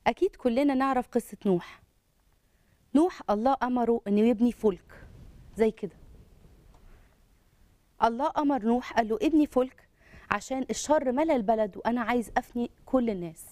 أكيد كلنا نعرف قصة نوح نوح الله أمره إنه يبني فلك زي كده الله أمر نوح قال له ابني فلك عشان الشر ملا البلد وأنا عايز أفني كل الناس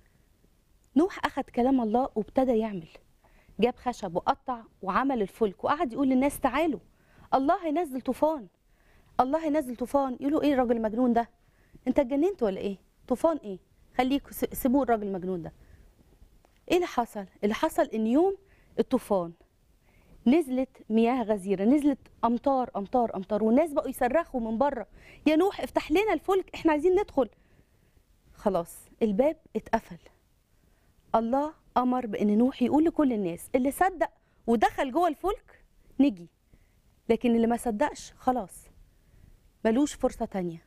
نوح أخد كلام الله وابتدى يعمل جاب خشب وقطع وعمل الفلك وقعد يقول للناس تعالوا الله هينزل طوفان الله هينزل طوفان يقولوا ايه الراجل المجنون ده انت اتجننت ولا ايه طوفان ايه خليكوا س- سيبوه الراجل المجنون ده ايه اللي حصل اللي حصل ان يوم الطوفان نزلت مياه غزيره نزلت امطار امطار امطار والناس بقوا يصرخوا من بره يا نوح افتح لنا الفلك احنا عايزين ندخل خلاص الباب اتقفل الله امر بان نوح يقول لكل الناس اللي صدق ودخل جوه الفلك نجي لكن اللي ما صدقش خلاص ملوش فرصه تانية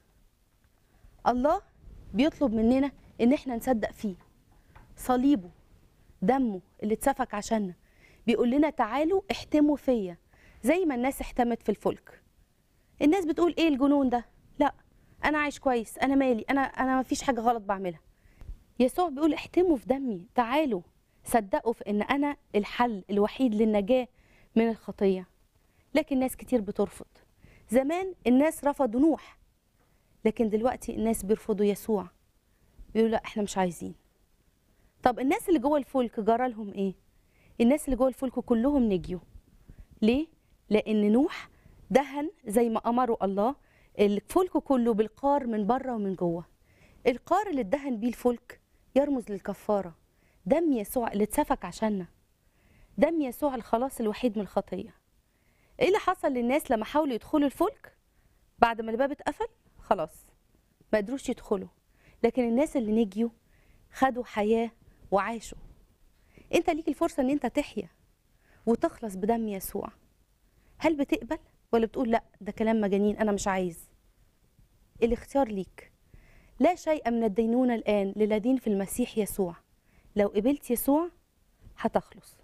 الله بيطلب مننا ان احنا نصدق فيه صليبه دمه اللي اتسفك عشاننا بيقول لنا تعالوا احتموا فيا زي ما الناس احتمت في الفلك الناس بتقول ايه الجنون ده لا انا عايش كويس انا مالي انا انا ما فيش حاجه غلط بعملها يسوع بيقول احتموا في دمي تعالوا صدقوا في ان انا الحل الوحيد للنجاه من الخطيه لكن ناس كتير بترفض زمان الناس رفضوا نوح لكن دلوقتي الناس بيرفضوا يسوع بيقولوا لا احنا مش عايزين طب الناس اللي جوه الفلك جرى لهم ايه الناس اللي جوه الفلك كلهم نجيوا ليه لان نوح دهن زي ما امره الله الفلك كله بالقار من بره ومن جوه القار اللي اتدهن بيه الفلك يرمز للكفاره دم يسوع اللي اتسفك عشاننا دم يسوع الخلاص الوحيد من الخطيه ايه اللي حصل للناس لما حاولوا يدخلوا الفلك بعد ما الباب اتقفل خلاص ما قدروش يدخلوا لكن الناس اللي نجيوا خدوا حياه وعاشوا انت ليك الفرصه ان انت تحيا وتخلص بدم يسوع هل بتقبل ولا بتقول لا ده كلام مجانين انا مش عايز الاختيار ليك لا شيء من الدينونة الآن للذين في المسيح يسوع لو قبلت يسوع هتخلص